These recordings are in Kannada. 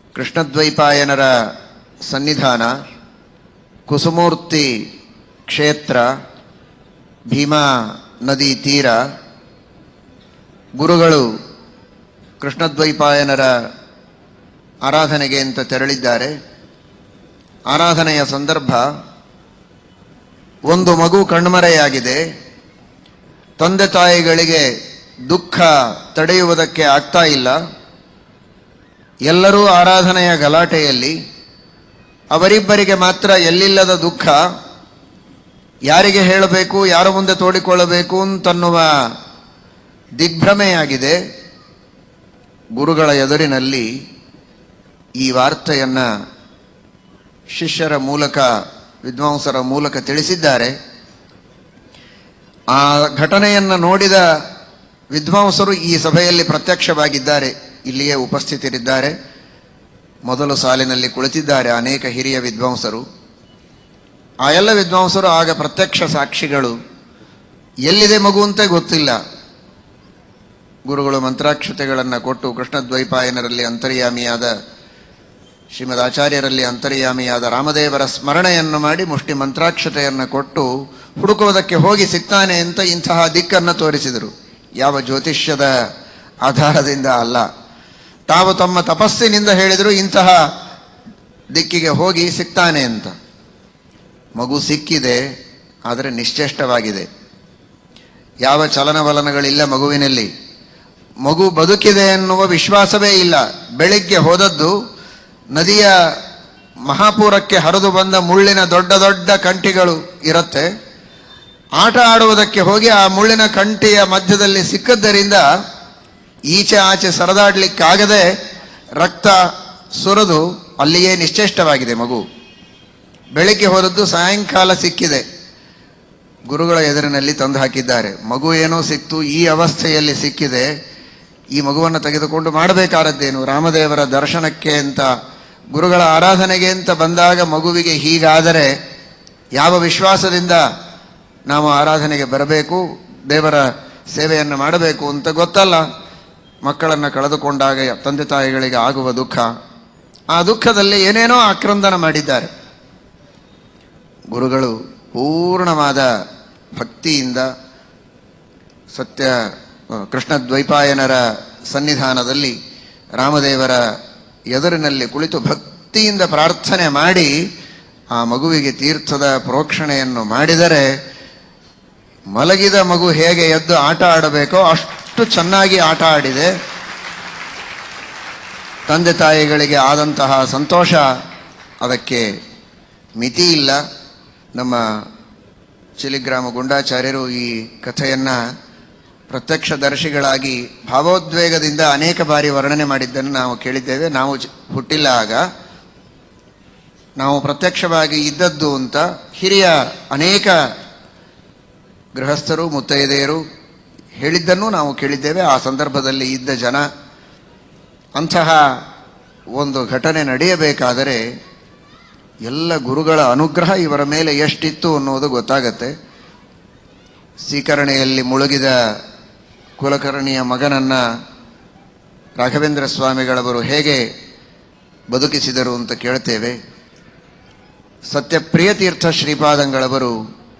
ಕೃಷ್ಣದ್ವೈಪಾಯನರ ಸನ್ನಿಧಾನ ಕುಸುಮೂರ್ತಿ ಕ್ಷೇತ್ರ ಭೀಮಾ ನದಿ ತೀರ ಗುರುಗಳು ಕೃಷ್ಣದ್ವೈಪಾಯನರ ಆರಾಧನೆಗೆ ಅಂತ ತೆರಳಿದ್ದಾರೆ ಆರಾಧನೆಯ ಸಂದರ್ಭ ಒಂದು ಮಗು ಕಣ್ಮರೆಯಾಗಿದೆ ತಂದೆ ತಾಯಿಗಳಿಗೆ ದುಃಖ ತಡೆಯುವುದಕ್ಕೆ ಆಗ್ತಾ ಇಲ್ಲ ಎಲ್ಲರೂ ಆರಾಧನೆಯ ಗಲಾಟೆಯಲ್ಲಿ ಅವರಿಬ್ಬರಿಗೆ ಮಾತ್ರ ಎಲ್ಲಿಲ್ಲದ ದುಃಖ ಯಾರಿಗೆ ಹೇಳಬೇಕು ಯಾರ ಮುಂದೆ ತೋಡಿಕೊಳ್ಳಬೇಕು ಅಂತನ್ನುವ ದಿಗ್ಭ್ರಮೆಯಾಗಿದೆ ಗುರುಗಳ ಎದುರಿನಲ್ಲಿ ಈ ವಾರ್ತೆಯನ್ನ ಶಿಷ್ಯರ ಮೂಲಕ ವಿದ್ವಾಂಸರ ಮೂಲಕ ತಿಳಿಸಿದ್ದಾರೆ ಆ ಘಟನೆಯನ್ನು ನೋಡಿದ ವಿದ್ವಾಂಸರು ಈ ಸಭೆಯಲ್ಲಿ ಪ್ರತ್ಯಕ್ಷವಾಗಿದ್ದಾರೆ ಇಲ್ಲಿಯೇ ಉಪಸ್ಥಿತರಿದ್ದಾರೆ ಮೊದಲು ಸಾಲಿನಲ್ಲಿ ಕುಳಿತಿದ್ದಾರೆ ಅನೇಕ ಹಿರಿಯ ವಿದ್ವಾಂಸರು ಆ ಎಲ್ಲ ವಿದ್ವಾಂಸರು ಆಗ ಪ್ರತ್ಯಕ್ಷ ಸಾಕ್ಷಿಗಳು ಎಲ್ಲಿದೆ ಮಗು ಅಂತ ಗೊತ್ತಿಲ್ಲ ಗುರುಗಳು ಮಂತ್ರಾಕ್ಷತೆಗಳನ್ನು ಕೊಟ್ಟು ಕೃಷ್ಣದ್ವೈಪಾಯನರಲ್ಲಿ ಅಂತರ್ಯಾಮಿಯಾದ ಶ್ರೀಮದ್ ಆಚಾರ್ಯರಲ್ಲಿ ಅಂತರ್ಯಾಮಿಯಾದ ರಾಮದೇವರ ಸ್ಮರಣೆಯನ್ನು ಮಾಡಿ ಮುಷ್ಟಿ ಮಂತ್ರಾಕ್ಷತೆಯನ್ನು ಕೊಟ್ಟು ಹುಡುಕುವುದಕ್ಕೆ ಹೋಗಿ ಸಿಗ್ತಾನೆ ಅಂತ ಇಂತಹ ದಿಕ್ಕನ್ನು ತೋರಿಸಿದರು ಯಾವ ಜ್ಯೋತಿಷ್ಯದ ಆಧಾರದಿಂದ ಅಲ್ಲ ತಾವು ತಮ್ಮ ತಪಸ್ಸಿನಿಂದ ಹೇಳಿದರು ಇಂತಹ ದಿಕ್ಕಿಗೆ ಹೋಗಿ ಸಿಗ್ತಾನೆ ಅಂತ ಮಗು ಸಿಕ್ಕಿದೆ ಆದರೆ ನಿಶ್ಚೇಷ್ಟವಾಗಿದೆ ಯಾವ ಚಲನವಲನಗಳಿಲ್ಲ ಮಗುವಿನಲ್ಲಿ ಮಗು ಬದುಕಿದೆ ಎನ್ನುವ ವಿಶ್ವಾಸವೇ ಇಲ್ಲ ಬೆಳಿಗ್ಗೆ ಹೋದದ್ದು ನದಿಯ ಮಹಾಪೂರಕ್ಕೆ ಹರಿದು ಬಂದ ಮುಳ್ಳಿನ ದೊಡ್ಡ ದೊಡ್ಡ ಕಂಟಿಗಳು ಇರುತ್ತೆ ಆಟ ಆಡುವುದಕ್ಕೆ ಹೋಗಿ ಆ ಮುಳ್ಳಿನ ಕಂಟಿಯ ಮಧ್ಯದಲ್ಲಿ ಸಿಕ್ಕದ್ದರಿಂದ ಈಚೆ ಆಚೆ ಸರದಾಡ್ಲಿಕ್ಕಾಗದೆ ರಕ್ತ ಸುರಿದು ಅಲ್ಲಿಯೇ ನಿಶ್ಚೇಷ್ಟವಾಗಿದೆ ಮಗು ಬೆಳಿಗ್ಗೆ ಹೋದದ್ದು ಸಾಯಂಕಾಲ ಸಿಕ್ಕಿದೆ ಗುರುಗಳ ಎದುರಿನಲ್ಲಿ ತಂದು ಹಾಕಿದ್ದಾರೆ ಮಗು ಏನೋ ಸಿಕ್ತು ಈ ಅವಸ್ಥೆಯಲ್ಲಿ ಸಿಕ್ಕಿದೆ ಈ ಮಗುವನ್ನು ತೆಗೆದುಕೊಂಡು ಮಾಡಬೇಕಾದದ್ದೇನು ರಾಮದೇವರ ದರ್ಶನಕ್ಕೆ ಅಂತ ಗುರುಗಳ ಆರಾಧನೆಗೆ ಅಂತ ಬಂದಾಗ ಮಗುವಿಗೆ ಹೀಗಾದರೆ ಯಾವ ವಿಶ್ವಾಸದಿಂದ ನಾವು ಆರಾಧನೆಗೆ ಬರಬೇಕು ದೇವರ ಸೇವೆಯನ್ನು ಮಾಡಬೇಕು ಅಂತ ಗೊತ್ತಲ್ಲ ಮಕ್ಕಳನ್ನು ಕಳೆದುಕೊಂಡಾಗ ತಂದೆ ತಾಯಿಗಳಿಗೆ ಆಗುವ ದುಃಖ ಆ ದುಃಖದಲ್ಲಿ ಏನೇನೋ ಆಕ್ರಂದನ ಮಾಡಿದ್ದಾರೆ ಗುರುಗಳು ಪೂರ್ಣವಾದ ಭಕ್ತಿಯಿಂದ ಸತ್ಯ ಕೃಷ್ಣ ದ್ವೈಪಾಯನರ ಸನ್ನಿಧಾನದಲ್ಲಿ ರಾಮದೇವರ ಎದುರಿನಲ್ಲಿ ಕುಳಿತು ಭಕ್ತಿಯಿಂದ ಪ್ರಾರ್ಥನೆ ಮಾಡಿ ಆ ಮಗುವಿಗೆ ತೀರ್ಥದ ಪ್ರೋಕ್ಷಣೆಯನ್ನು ಮಾಡಿದರೆ ಮಲಗಿದ ಮಗು ಹೇಗೆ ಎದ್ದು ಆಟ ಆಡಬೇಕೋ ಅಷ್ಟು ಚೆನ್ನಾಗಿ ಆಟ ಆಡಿದೆ ತಂದೆ ತಾಯಿಗಳಿಗೆ ಆದಂತಹ ಸಂತೋಷ ಅದಕ್ಕೆ ಮಿತಿ ಇಲ್ಲ ನಮ್ಮ ಚಿಲಿಗ್ರಾಮ ಗುಂಡಾಚಾರ್ಯರು ಈ ಕಥೆಯನ್ನ ಪ್ರತ್ಯಕ್ಷ ದರ್ಶಿಗಳಾಗಿ ಭಾವೋದ್ವೇಗದಿಂದ ಅನೇಕ ಬಾರಿ ವರ್ಣನೆ ಮಾಡಿದ್ದನ್ನು ನಾವು ಕೇಳಿದ್ದೇವೆ ನಾವು ಹುಟ್ಟಿಲ್ಲ ಆಗ ನಾವು ಪ್ರತ್ಯಕ್ಷವಾಗಿ ಇದ್ದದ್ದು ಅಂತ ಹಿರಿಯ ಅನೇಕ ಗೃಹಸ್ಥರು ಮುತ್ತೈದೆಯರು ಹೇಳಿದ್ದನ್ನು ನಾವು ಕೇಳಿದ್ದೇವೆ ಆ ಸಂದರ್ಭದಲ್ಲಿ ಇದ್ದ ಜನ ಅಂತಹ ಒಂದು ಘಟನೆ ನಡೆಯಬೇಕಾದರೆ ಎಲ್ಲ ಗುರುಗಳ ಅನುಗ್ರಹ ಇವರ ಮೇಲೆ ಎಷ್ಟಿತ್ತು ಅನ್ನೋದು ಗೊತ್ತಾಗತ್ತೆ ಸ್ವೀಕರಣೆಯಲ್ಲಿ ಮುಳುಗಿದ ಕುಲಕರ್ಣಿಯ ಮಗನನ್ನ ರಾಘವೇಂದ್ರ ಸ್ವಾಮಿಗಳವರು ಹೇಗೆ ಬದುಕಿಸಿದರು ಅಂತ ಕೇಳ್ತೇವೆ ಸತ್ಯಪ್ರಿಯ ತೀರ್ಥ ಶ್ರೀಪಾದಂಗಳವರು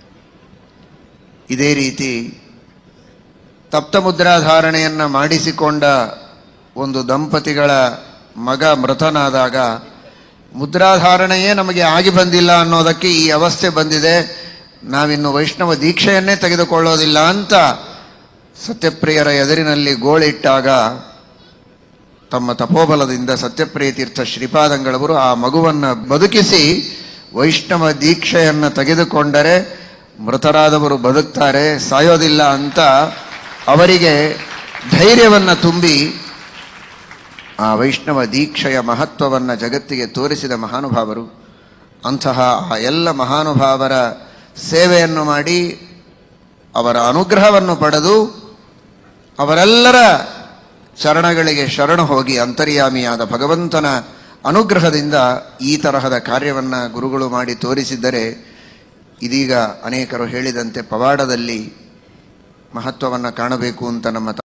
ಇದೇ ರೀತಿ ತಪ್ತ ಮುದ್ರಾಧಾರಣೆಯನ್ನ ಮಾಡಿಸಿಕೊಂಡ ಒಂದು ದಂಪತಿಗಳ ಮಗ ಮೃತನಾದಾಗ ಮುದ್ರಾಧಾರಣೆಯೇ ನಮಗೆ ಆಗಿ ಬಂದಿಲ್ಲ ಅನ್ನೋದಕ್ಕೆ ಈ ಅವಸ್ಥೆ ಬಂದಿದೆ ನಾವಿನ್ನು ವೈಷ್ಣವ ದೀಕ್ಷೆಯನ್ನೇ ತೆಗೆದುಕೊಳ್ಳೋದಿಲ್ಲ ಅಂತ ಸತ್ಯಪ್ರಿಯರ ಎದುರಿನಲ್ಲಿ ಗೋಳಿಟ್ಟಾಗ ತಮ್ಮ ತಪೋಬಲದಿಂದ ಸತ್ಯಪ್ರಿಯ ತೀರ್ಥ ಶ್ರೀಪಾದಂಗಳವರು ಆ ಮಗುವನ್ನ ಬದುಕಿಸಿ ವೈಷ್ಣವ ದೀಕ್ಷೆಯನ್ನ ತೆಗೆದುಕೊಂಡರೆ ಮೃತರಾದವರು ಬದುಕ್ತಾರೆ ಸಾಯೋದಿಲ್ಲ ಅಂತ ಅವರಿಗೆ ಧೈರ್ಯವನ್ನ ತುಂಬಿ ಆ ವೈಷ್ಣವ ದೀಕ್ಷೆಯ ಮಹತ್ವವನ್ನು ಜಗತ್ತಿಗೆ ತೋರಿಸಿದ ಮಹಾನುಭಾವರು ಅಂತಹ ಆ ಎಲ್ಲ ಮಹಾನುಭಾವರ ಸೇವೆಯನ್ನು ಮಾಡಿ ಅವರ ಅನುಗ್ರಹವನ್ನು ಪಡೆದು ಅವರೆಲ್ಲರ ಶರಣಗಳಿಗೆ ಶರಣ ಹೋಗಿ ಅಂತರ್ಯಾಮಿಯಾದ ಭಗವಂತನ ಅನುಗ್ರಹದಿಂದ ಈ ತರಹದ ಕಾರ್ಯವನ್ನ ಗುರುಗಳು ಮಾಡಿ ತೋರಿಸಿದ್ದರೆ ಇದೀಗ ಅನೇಕರು ಹೇಳಿದಂತೆ ಪವಾಡದಲ್ಲಿ ಮಹತ್ವವನ್ನು ಕಾಣಬೇಕು ಅಂತ ನಮ್ಮ